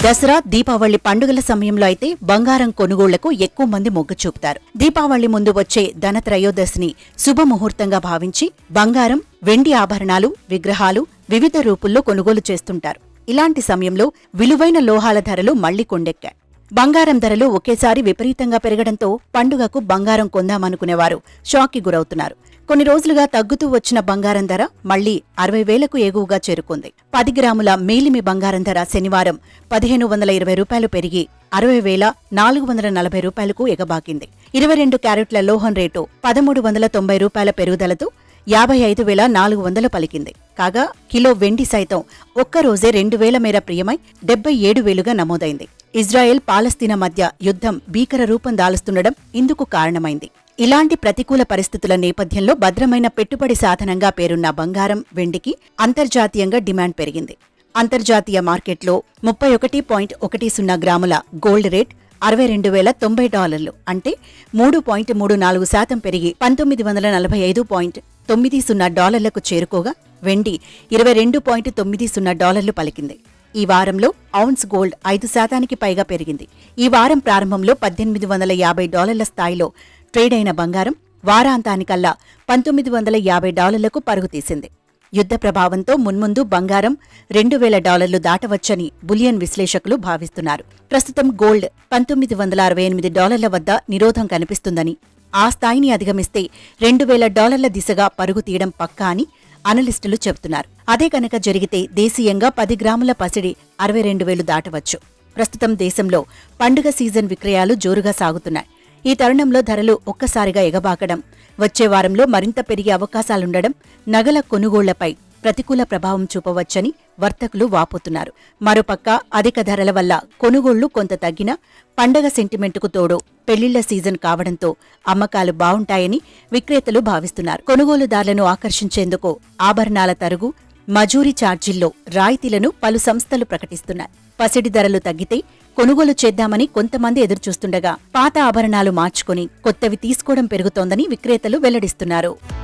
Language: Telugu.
దసరా దీపావళి పండుగల సమయంలో అయితే బంగారం కొనుగోళ్లకు ఎక్కువ మంది మొగ్గు చూపుతారు దీపావళి ముందు వచ్చే ధనత్రయోదశిని శుభముహూర్తంగా భావించి బంగారం వెండి ఆభరణాలు విగ్రహాలు వివిధ రూపుల్లో కొనుగోలు చేస్తుంటారు ఇలాంటి సమయంలో విలువైన లోహాల ధరలు మళ్లీ కొండెక్కాయి బంగారం ధరలు ఒకేసారి విపరీతంగా పెరగడంతో పండుగకు బంగారం కొందామనుకునేవారు షాక్కి గురవుతున్నారు కొన్ని రోజులుగా తగ్గుతూ వచ్చిన బంగారం ధర మళ్లీ అరవై వేలకు ఎగువగా చేరుకుంది పది గ్రాముల మేలిమి బంగారం ధర శనివారం పదిహేను వందల ఇరవై రూపాయలు పెరిగి అరవై వేల నాలుగు వందల నలభై రూపాయలకు ఎగబాకింది ఇరవై రెండు క్యారెట్ల లోహం రేటు పదమూడు వందల తొంభై రూపాయల పెరుగుదలతో యాభై ఐదు వేల నాలుగు వందలు పలికింది కాగా కిలో వెండి సైతం ఒక్కరోజే రెండు వేల మేర ప్రియమై డెబ్బై ఏడు వేలుగా నమోదైంది ఇజ్రాయెల్ పాలస్తీనా మధ్య యుద్ధం భీకర రూపం దాలుస్తుండడం ఇందుకు కారణమైంది ఇలాంటి ప్రతికూల పరిస్థితుల నేపథ్యంలో భద్రమైన పెట్టుబడి సాధనంగా పేరున్న బంగారం వెండికి అంతర్జాతీయంగా డిమాండ్ పెరిగింది అంతర్జాతీయ మార్కెట్లో ముప్పై ఒకటి పాయింట్ ఒకటి సున్నా గ్రాముల గోల్డ్ రేట్ అరవై రెండు వేల తొంభై డాలర్లు అంటే మూడు పాయింట్ మూడు నాలుగు శాతం పెరిగి పంతొమ్మిది వందల నలభై ఐదు పాయింట్ తొమ్మిది సున్నా డాలర్లకు చేరుకోగా వెండి ఇరవై రెండు పాయింట్ తొమ్మిది సున్నా డాలర్లు పలికింది ఈ వారంలో ఔన్స్ గోల్డ్ ఐదు శాతానికి పైగా పెరిగింది ఈ వారం ప్రారంభంలో పద్దెనిమిది వందల యాభై డాలర్ల స్థాయిలో ట్రేడ్ అయిన బంగారం వారాంతానికల్లా పంతొమ్మిది వందల యాభై డాలర్లకు పరుగు తీసింది యుద్ధ ప్రభావంతో మున్ముందు బంగారం రెండు వేల డాలర్లు దాటవచ్చని బులియన్ విశ్లేషకులు భావిస్తున్నారు ప్రస్తుతం గోల్డ్ పంతొమ్మిది వందల అరవై ఎనిమిది డాలర్ల వద్ద నిరోధం కనిపిస్తుందని ఆ స్థాయిని అధిగమిస్తే రెండు వేల డాలర్ల దిశగా పరుగు తీయడం పక్కా అని అనలిస్టులు చెబుతున్నారు అదే కనుక జరిగితే దేశీయంగా పది గ్రాముల పసిడి అరవై రెండు వేలు దాటవచ్చు ప్రస్తుతం దేశంలో పండుగ సీజన్ విక్రయాలు జోరుగా సాగుతున్నాయి ఈ తరుణంలో ధరలు ఒక్కసారిగా ఎగబాకడం వచ్చే వారంలో మరింత పెరిగే అవకాశాలుండడం నగల కొనుగోళ్లపై ప్రతికూల ప్రభావం చూపవచ్చని వర్తకులు వాపోతున్నారు మరోపక్క అధిక ధరల వల్ల కొనుగోళ్లు కొంత తగ్గినా పండగ సెంటిమెంటుకు తోడు పెళ్లిళ్ల సీజన్ కావడంతో అమ్మకాలు బావుంటాయని విక్రేతలు భావిస్తున్నారు కొనుగోలుదారులను ఆకర్షించేందుకు ఆభరణాల తరుగు మజూరీ ఛార్జీల్లో రాయితీలను పలు సంస్థలు ప్రకటిస్తున్నాయి పసిడి ధరలు తగ్గితే కొనుగోలు చేద్దామని కొంతమంది ఎదురుచూస్తుండగా పాత ఆభరణాలు మార్చుకుని కొత్తవి తీసుకోవడం పెరుగుతోందని విక్రేతలు వెల్లడిస్తున్నారు